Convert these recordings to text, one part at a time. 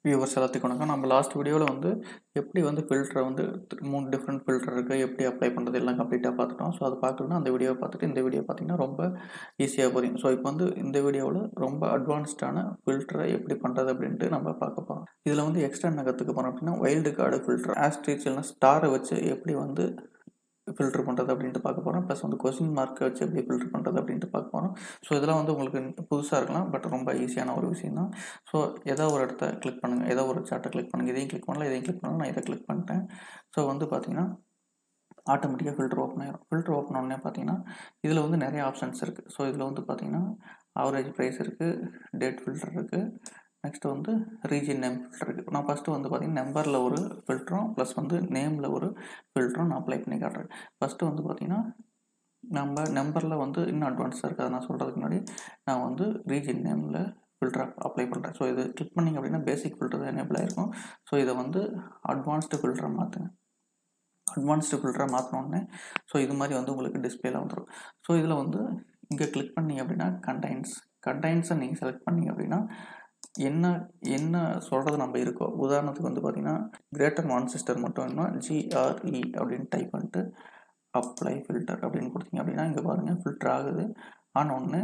viewers எல்லாத்துக்கும் வணக்கம் நம்ம லாஸ்ட் வீடியோவில் வந்து எப்படி வந்து ஃபில்டரை வந்து th- மூணு டிஃப்ரெண்ட் ஃபில்டர் இருக்குது எப்படி அப்ளை பண்ணுறது எல்லாம் கம்ப்ளீட்டாக பார்த்துட்டோம் ஸோ அதை பார்க்கணும்னா அந்த வீடியோவை பார்த்துட்டு இந்த வீடியோ பார்த்தீங்கன்னா ரொம்ப ஈஸியாக புரியும் ஸோ இப்போ வந்து இந்த வீடியோவில் ரொம்ப அட்வான்ஸ்டான ஃபில்டரை எப்படி பண்ணுறது அப்படின்ட்டு நம்ம பார்க்க போகிறோம் இதில் வந்து எக்ஸ்ட்ரா என்ன கற்றுக்க போகிறோம் அப்படின்னா வைல்டு கார்டு ஃபில்டர் ஆஸ்ட்ரிச் இல்லைனா ஸ்டாரை வச்சு எப்படி வந்து ஃபில்டர் பண்ணுறது அப்படின்ட்டு பார்க்க போகிறோம் ப்ளஸ் வந்து கொஸ்டின் மார்க்கை வச்சு எப்படி ஃபில்டர் பண்ணுறது அப்படின்ட்டு பார்க்க போகிறோம் ஸோ இதெல்லாம் வந்து உங்களுக்கு புதுசாக இருக்கலாம் பட் ரொம்ப ஈஸியான ஒரு விஷயம் தான் ஸோ ஏதோ ஒரு இடத்த கிளிக் பண்ணுங்கள் ஏதோ ஒரு சார்ட்டை கிளிக் பண்ணுங்கள் இதையும் கிளிக் பண்ணலாம் இதையும் கிளிக் பண்ணலாம் நான் இதை கிளிக் பண்ணிட்டேன் ஸோ வந்து பார்த்தீங்கன்னா ஆட்டோமேட்டிக்காக ஃபில்டர் ஓப்பன் ஆயிரும் ஃபில்டர் ஓப்பன் உடனே பார்த்தீங்கன்னா இதில் வந்து நிறைய ஆப்ஷன்ஸ் இருக்குது ஸோ இதில் வந்து பார்த்தீங்கன்னா ஆவரேஜ் ப்ரைஸ் இருக்குது டேட் ஃபில்டர் இருக்குது நெக்ஸ்ட் வந்து ரீஜன் நேம் ஃபில்டர் இருக்குது நான் ஃபஸ்ட்டு வந்து பார்த்தீங்கன்னா நம்பரில் ஒரு ஃபில்டரும் ப்ளஸ் வந்து நேமில் ஒரு ஃபில்டரும் நான் அப்ளை பண்ணி காட்டுறேன் ஃபஸ்ட்டு வந்து பார்த்தீங்கன்னா நம்ம நம்பரில் வந்து இன்னும் அட்வான்ஸாக இருக்குது அதை நான் சொல்கிறதுக்கு முன்னாடி நான் வந்து ரீஜன் நேமில் ஃபில்டர் அப்ளை பண்ணுறேன் ஸோ இது கிளிக் பண்ணிங்க அப்படின்னா பேசிக் ஃபில்டர் எனேபிள் ஆயிருக்கும் ஸோ இதை வந்து அட்வான்ஸ்டு ஃபில்டரை மாற்றுங்க அட்வான்ஸ்டு ஃபில்டரை மாற்றினோடனே ஸோ இது மாதிரி வந்து உங்களுக்கு டிஸ்பிளேல வந்துடும் ஸோ இதில் வந்து இங்கே கிளிக் பண்ணீங்க அப்படின்னா கண்டைன்ஸ் கண்டைன்ஸை நீங்கள் செலக்ட் பண்ணீங்க அப்படின்னா என்ன என்ன சொல்கிறது நம்ம இருக்கோ உதாரணத்துக்கு வந்து பார்த்தீங்கன்னா கிரேட்டர் மான்செஸ்டர் மட்டும் என்ன ஜிஆர்இ அப்படின்னு டைப் பண்ணிட்டு அப்ளை ஃபில்டர் அப்படின்னு கொடுத்தீங்க அப்படின்னா இங்கே பாருங்கள் ஃபில்டர் ஆகுது ஆன ஒன்று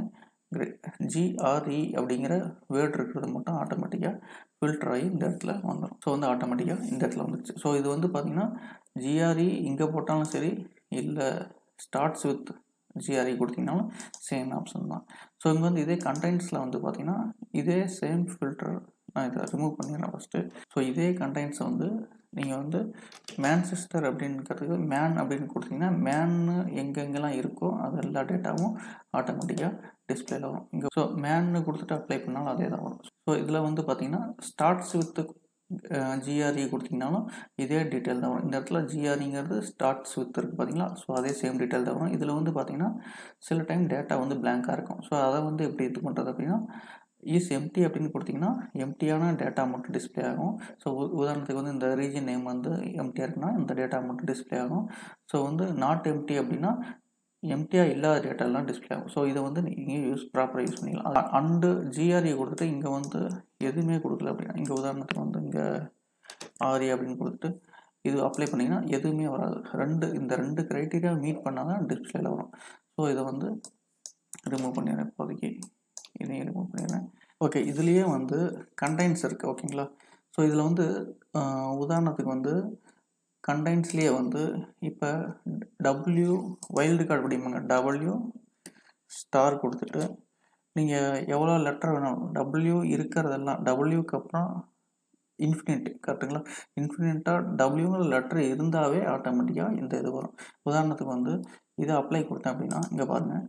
ஜிஆர்இ அப்படிங்கிற வேர்ட் இருக்கிறது மட்டும் ஆட்டோமேட்டிக்காக ஃபில்டர் ஆகி இந்த இடத்துல வந்துடும் ஸோ வந்து ஆட்டோமேட்டிக்காக இந்த இடத்துல வந்துடுச்சு ஸோ இது வந்து பார்த்தீங்கன்னா ஜிஆர்இ இங்கே போட்டாலும் சரி இல்லை ஸ்டார்ட்ஸ் வித் ஜிஆர்இ கொடுத்தீங்கனாலும் சேம் ஆப்ஷன் தான் ஸோ இங்கே வந்து இதே கண்டென்ட்ஸில் வந்து பார்த்தீங்கன்னா இதே சேம் ஃபில்டர் நான் இதை ரிமூவ் பண்ணிடுறேன் ஃபஸ்ட்டு ஸோ இதே கண்டென்ட்ஸை வந்து நீங்கள் வந்து மேன்செஸ்டர் அப்படின்றதுக்கு மேன் அப்படின்னு கொடுத்தீங்கன்னா மேன்னு எங்கெங்கெல்லாம் இருக்கோ அது எல்லா டேட்டாவும் ஆட்டோமேட்டிக்காக டிஸ்பிளேல வரும் இங்கே ஸோ மேன்னு கொடுத்துட்டு அப்ளை பண்ணாலும் அதே தான் வரும் ஸோ இதில் வந்து பார்த்தீங்கன்னா ஸ்டார்ட்ஸ் வித் ஜிஆர்இ கொடுத்தீங்கனாலும் இதே டீட்டெயில் தான் வரும் இந்த இடத்துல ஜிஆர்இங்கிறது ஸ்டார்ட்ஸ் வித் இருக்குது பார்த்தீங்களா ஸோ அதே சேம் டீட்டெயில் தான் வரும் இதில் வந்து பார்த்தீங்கன்னா சில டைம் டேட்டா வந்து blank-ஆ இருக்கும் ஸோ அதை வந்து எப்படி இது பண்ணுறது அப்படின்னா இஸ் எம்டி அப்படின்னு கொடுத்தீங்கன்னா எம்டியான டேட்டா மட்டும் டிஸ்ப்ளே ஆகும் ஸோ உதாரணத்துக்கு வந்து இந்த ரீஜன் நேம் வந்து எம்டியாக இருக்குன்னா இந்த டேட்டா மட்டும் டிஸ்ப்ளே ஆகும் ஸோ வந்து நாட் எம்டி அப்படின்னா எம்டியாக இல்லாத டேட்டாலாம் டிஸ்ப்ளே ஆகும் ஸோ இதை வந்து நீங்கள் யூஸ் ப்ராப்பராக யூஸ் பண்ணிக்கலாம் அண்டு ஜிஆர்இ கொடுத்துட்டு இங்கே வந்து எதுவுமே கொடுக்கல அப்படின்னா இங்கே உதாரணத்துக்கு வந்து இங்கே ஆர்இ அப்படின்னு கொடுத்துட்டு இது அப்ளை பண்ணிங்கன்னா எதுவுமே வராது ரெண்டு இந்த ரெண்டு க்ரைட்டீரியா மீட் பண்ணால் தான் டிஸ்பிளேல வரும் ஸோ இதை வந்து ரிமூவ் பண்ணிடுறேன் இப்போதைக்கு இதையும் ரிமூவ் பண்ணிடுறேன் ஓகே இதுலேயே வந்து கண்டைன்ஸ் இருக்குது ஓகேங்களா ஸோ இதில் வந்து ஆஹ், உதாரணத்துக்கு வந்து கண்டைன்ஸ்லேயே வந்து இப்போ டபிள்யூ வைல்டு கார்டு படிப்பாங்க டபிள்யூ ஸ்டார் கொடுத்துட்டு நீங்கள் எவ்வளோ லெட்டர் வேணும் டபிள்யூ இருக்கிறதெல்லாம் டபிள்யூக்கு அப்புறம் இன்ஃபினிட் கரெக்டுங்களா இன்ஃபினிட்டாக டபிள்யூங்கிற லெட்டர் இருந்தாவே ஆட்டோமேட்டிக்காக இந்த இது வரும் உதாரணத்துக்கு வந்து இதை அப்ளை கொடுத்தேன் அப்படின்னா இங்கே பாருங்கள்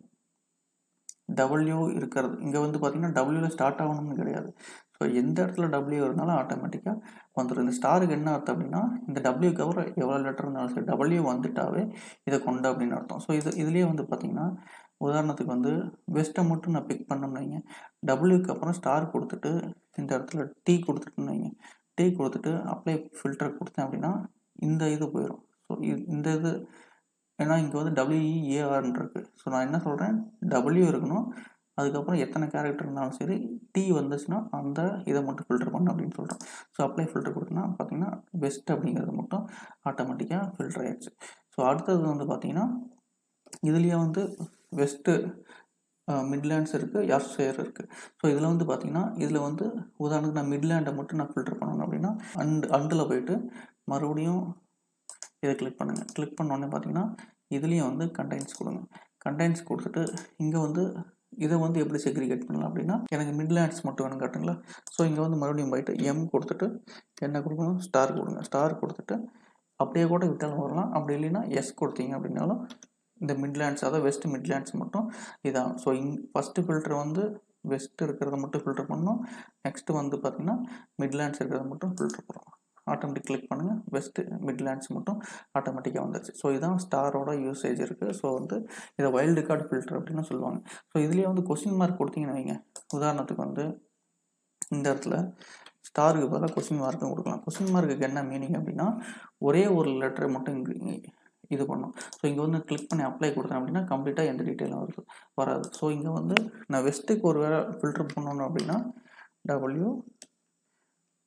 டபிள்யூ இருக்கிறது இங்கே வந்து பார்த்தீங்கன்னா டபிள்யூவில் ஸ்டார்ட் ஆகணும்னு கிடையாது ஸோ எந்த இடத்துல டபிள்யூ இருந்தாலும் ஆட்டோமேட்டிக்காக வந்துடும் இந்த ஸ்டாருக்கு என்ன அர்த்தம் அப்படின்னா இந்த டபிள்யூக்கு அப்புறம் எவ்வளோ லெட்டர் இருந்தாலும் சரி டபிள்யூ வந்துட்டாவே இதை கொண்டு அப்படின்னு அர்த்தம் ஸோ இது இதுலேயே வந்து பார்த்தீங்கன்னா உதாரணத்துக்கு வந்து வெஸ்ட்டை மட்டும் நான் பிக் பண்ணோம்னு வைங்க டபிள்யூக்கு அப்புறம் ஸ்டார் கொடுத்துட்டு இந்த இடத்துல டீ கொடுத்துட்டுன்னு வைங்க டீ கொடுத்துட்டு அப்ளை ஃபில்டர் கொடுத்தேன் அப்படின்னா இந்த இது போயிடும் ஸோ இந்த இது ஏன்னா இங்கே வந்து டபிள்யூஇஏஆர்னு இருக்குது ஸோ நான் என்ன சொல்கிறேன் டபிள்யூ இருக்கணும் அதுக்கப்புறம் எத்தனை கேரக்டர் இருந்தாலும் சரி டி வந்துச்சுன்னா அந்த இதை மட்டும் ஃபில்டர் பண்ணு அப்படின்னு சொல்கிறேன் ஸோ அப்ளை ஃபில்டர் கொடுத்தனா பார்த்தீங்கன்னா பெஸ்ட் அப்படிங்கிறது மட்டும் ஆட்டோமேட்டிக்காக ஃபில்டர் ஆயிடுச்சு ஸோ அடுத்தது வந்து பார்த்தீங்கன்னா இதுலேயே வந்து வெஸ்ட்டு மிட்லேண்ட்ஸ் இருக்குது யார்ஷேர் இருக்குது ஸோ இதில் வந்து பார்த்தீங்கன்னா இதில் வந்து உதாரணத்துக்கு நான் மிட்லேண்டை மட்டும் நான் ஃபில்டர் பண்ணணும் அப்படின்னா அண்ட் அண்டில் போயிட்டு மறுபடியும் இதை கிளிக் பண்ணுங்கள் கிளிக் பண்ண உடனே பார்த்தீங்கன்னா இதுலேயும் வந்து கண்டென்ட்ஸ் கொடுங்க கண்டென்ட்ஸ் கொடுத்துட்டு இங்கே வந்து இதை வந்து எப்படி செக்ரிகேட் பண்ணலாம் அப்படின்னா எனக்கு மிட்லேண்ட்ஸ் மட்டும் வேணும் காட்டுங்களா ஸோ இங்கே வந்து மறுபடியும் போயிட்டு எம் கொடுத்துட்டு என்ன கொடுக்கணும் ஸ்டார் கொடுங்க ஸ்டார் கொடுத்துட்டு அப்படியே கூட விட்டாலும் வரலாம் அப்படி இல்லைன்னா எஸ் கொடுத்தீங்க அப்படின்னாலும் இந்த மிட்லேண்ட்ஸ் அதாவது வெஸ்ட் மிட்லேண்ட்ஸ் மட்டும் இதான் ஸோ இங் ஃபஸ்ட்டு ஃபில்டர் வந்து வெஸ்ட் இருக்கிறத மட்டும் ஃபில்டர் பண்ணணும் நெக்ஸ்ட்டு வந்து பார்த்திங்கன்னா மிட்லேண்ட்ஸ் இருக்கிறத மட்டும் ஃபில்டர் பண்ணணும் ஆட்டோமேட்டிக் கிளிக் பண்ணுங்கள் வெஸ்ட்டு மிட்லேண்ட்ஸ் மட்டும் ஆட்டோமேட்டிக்காக வந்துருச்சு ஸோ இதான் ஸ்டாரோட யூசேஜ் இருக்குது ஸோ வந்து இதை வைல்டு கார்டு ஃபில்டர் அப்படின்னு சொல்லுவாங்க ஸோ இதுலேயே வந்து கொஸ்டின் மார்க் கொடுத்தீங்கன்னு வைங்க உதாரணத்துக்கு வந்து இந்த இடத்துல ஸ்டாருக்கு பதிலாக கொஸ்டின் மார்க்கும் கொடுக்கலாம் கொஸ்டின் மார்க்குக்கு என்ன மீனிங் அப்படின்னா ஒரே ஒரு லெட்டரை மட்டும் இங்கே இது பண்ணும் ஸோ இங்கே வந்து கிளிக் பண்ணி அப்ளை கொடுத்தேன் அப்படின்னா கம்ப்ளீட்டாக எந்த டீட்டெயிலும் வருது வராது ஸோ இங்கே வந்து நான் வெஸ்ட்டுக்கு ஒரு வேளை ஃபில்டர் பண்ணணும் அப்படின்னா டபிள்யூ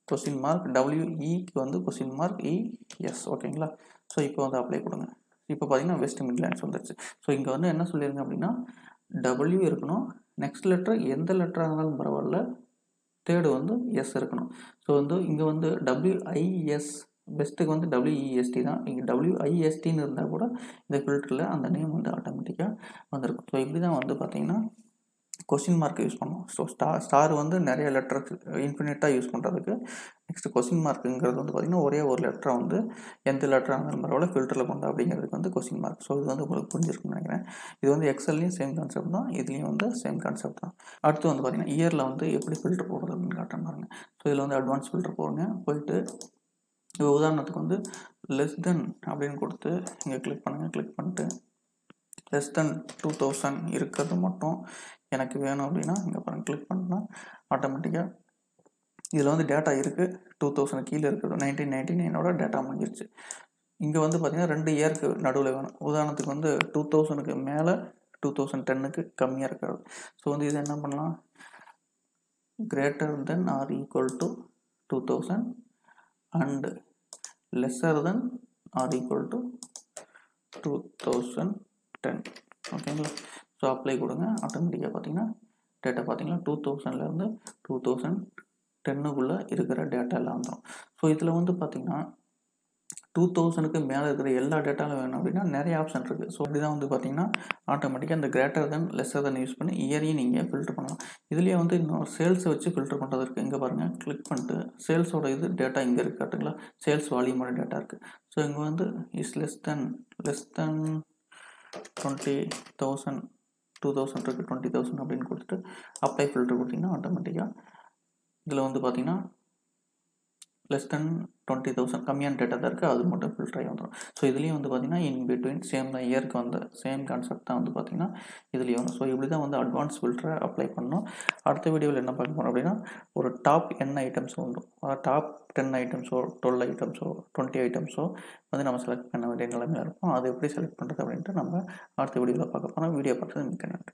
கொஸ்டின் மார்க் டபிள்யூஇக்கு வந்து கொஸ்டின் மார்க் இ எஸ் ஓகேங்களா ஸோ இப்போ வந்து அப்ளை கொடுங்க இப்போ பார்த்தீங்கன்னா வெஸ்ட் மிட்லேண்ட்ஸ் வந்துருச்சு ஸோ இங்கே வந்து என்ன சொல்லிருங்க அப்படின்னா டபிள்யூ இருக்கணும் நெக்ஸ்ட் லெட்டர் எந்த லெட்டராக இருந்தாலும் பரவாயில்ல தேர்டு வந்து எஸ் இருக்கணும் ஸோ வந்து இங்கே வந்து டபிள்யூஐஎஸ் பெஸ்ட்டுக்கு வந்து டபிள்யூஇஎஸ்டி தான் இங்கே டபிள்யூஐஎஸ்டின்னு இருந்தால் கூட இந்த ஃபில்டரில் அந்த நேம் வந்து ஆட்டோமேட்டிக்காக வந்திருக்கும் ஸோ இப்படி தான் வந்து பார்த்தீங்கன்னா கொஸ்டின் மார்க் யூஸ் பண்ணோம் ஸோ ஸ்டார் ஸ்டார் வந்து நிறைய லெட்டர் இன்ஃபினிட்டாக யூஸ் பண்ணுறதுக்கு நெக்ஸ்ட் கொஸ்டின் மார்க்குங்கிறது வந்து பார்த்திங்கன்னா ஒரே ஒரு லெட்டரை வந்து எந்த லெட்டராக இருந்தாலும் பரவாயில்ல ஃபில்டரில் கொண்டு அப்படிங்கிறதுக்கு வந்து கொஸ்டின் மார்க் ஸோ இது வந்து உங்களுக்கு புரிஞ்சிருக்கும்னு நினைக்கிறேன் இது வந்து எக்ஸல்லையும் சேம் கான்செப்ட் தான் இதுலேயும் வந்து சேம் கான்செப்ட் தான் அடுத்து வந்து பார்த்திங்கன்னா இயரில் வந்து எப்படி ஃபில்டர் போடுறது அப்படின்னு காட்டுறேன் பாருங்க ஸோ இதில் வந்து அட்வான்ஸ் ஃபில்டர் போடுங்க போயிட்டு இப்போ உதாரணத்துக்கு வந்து லெஸ் தென் அப்படின்னு கொடுத்து இங்கே கிளிக் பண்ணுங்கள் கிளிக் பண்ணிட்டு லெஸ் தென் டூ தௌசண்ட் இருக்கிறது மட்டும் எனக்கு வேணும் அப்படின்னா இங்கே பாருங்கள் கிளிக் பண்ணால் ஆட்டோமேட்டிக்காக இதில் வந்து டேட்டா இருக்குது டூ தௌசண்ட் கீழே இருக்குது நைன்டீன் நைன்டி நைனோட டேட்டா முடிஞ்சிருச்சு இங்கே வந்து பார்த்திங்கன்னா ரெண்டு இயருக்கு நடுவில் வேணும் உதாரணத்துக்கு வந்து டூ தௌசண்ட்க்கு மேலே டூ தௌசண்ட் டென்னுக்கு கம்மியாக இருக்கிறது ஸோ வந்து இது என்ன பண்ணலாம் greater than or equal to two thousand and lesser than or equal to two thousand ten ஓகேங்களா ஸோ அப்ளை கொடுங்க ஆட்டோமேட்டிக்காக பார்த்தீங்கன்னா டேட்டா பார்த்தீங்கன்னா டூ தௌசண்ட்லேருந்து டூ தௌசண்ட் டென்னுக்குள்ளே இருக்கிற டேட்டா எல்லாம் வந்துடும் ஸோ இதில் வந்து பார்த்தீங்கன்னா டூ தௌசண்ட்க்கு மேலே இருக்கிற எல்லா டேட்டாலும் வேணும் அப்படின்னா நிறைய ஆப்ஷன் இருக்குது ஸோ இப்படிதான் வந்து பார்த்தீங்கன்னா ஆட்டோமேட்டிக்காக அந்த greater than lesser than use பண்ணி இயரையும் நீங்கள் ஃபில்டர் பண்ணலாம் இதுலேயே வந்து இன்னும் சேல்ஸை வச்சு ஃபில்டர் பண்ணுறது இருக்குது இங்கே பாருங்கள் கிளிக் பண்ணிட்டு சேல்ஸோட இது டேட்டா இங்கே இருக்குது காட்டுங்களா சேல்ஸ் வால்யூமோட டேட்டா இருக்குது ஸோ இங்கே வந்து is less than less than twenty thousand two thousand இருக்குது டுவெண்ட்டி தௌசண்ட் அப்படின்னு கொடுத்துட்டு அப்ளை ஃபில்டர் கொடுத்தீங்கன்னா ஆட்டோமேட்டிக்காக இதில் வந்து பார்த்தீங்கன்னா லெஸ் தென் டுவெண்ட்டி தௌசண்ட் கம்மியான டேட்டா தான் இருக்குது அது மட்டும் ஃபில்டர் ஆகி வந்துடும் ஸோ இதுலேயும் வந்து பார்த்தீங்கன்னா இன் பிட்வீன் சேம் தான் இயருக்கு வந்த சேம் கான்செப்ட் தான் வந்து பார்த்தீங்கன்னா இதுலேயும் வரும் ஸோ இப்படி தான் வந்து அட்வான்ஸ் ஃபில்டரை அப்ளை பண்ணணும் அடுத்த வீடியோவில் என்ன பார்க்க போகிறோம் அப்படின்னா ஒரு டாப் என் ஐட்டம்ஸ் உண்டு டாப் டென் ஐட்டம்ஸோ டுவெல் ஐட்டம்ஸோ டுவெண்ட்டி ஐட்டம்ஸோ வந்து நம்ம செலக்ட் பண்ண வேண்டிய நிலைமையில் இருப்போம் அதை எப்படி செலக்ட் பண்ணுறது அப்படின்ட்டு நம்ம அடுத்த வீடியோவில் பார்க்க போகிறோம் வீடியோ பார்த்தது மிக்க நன்றி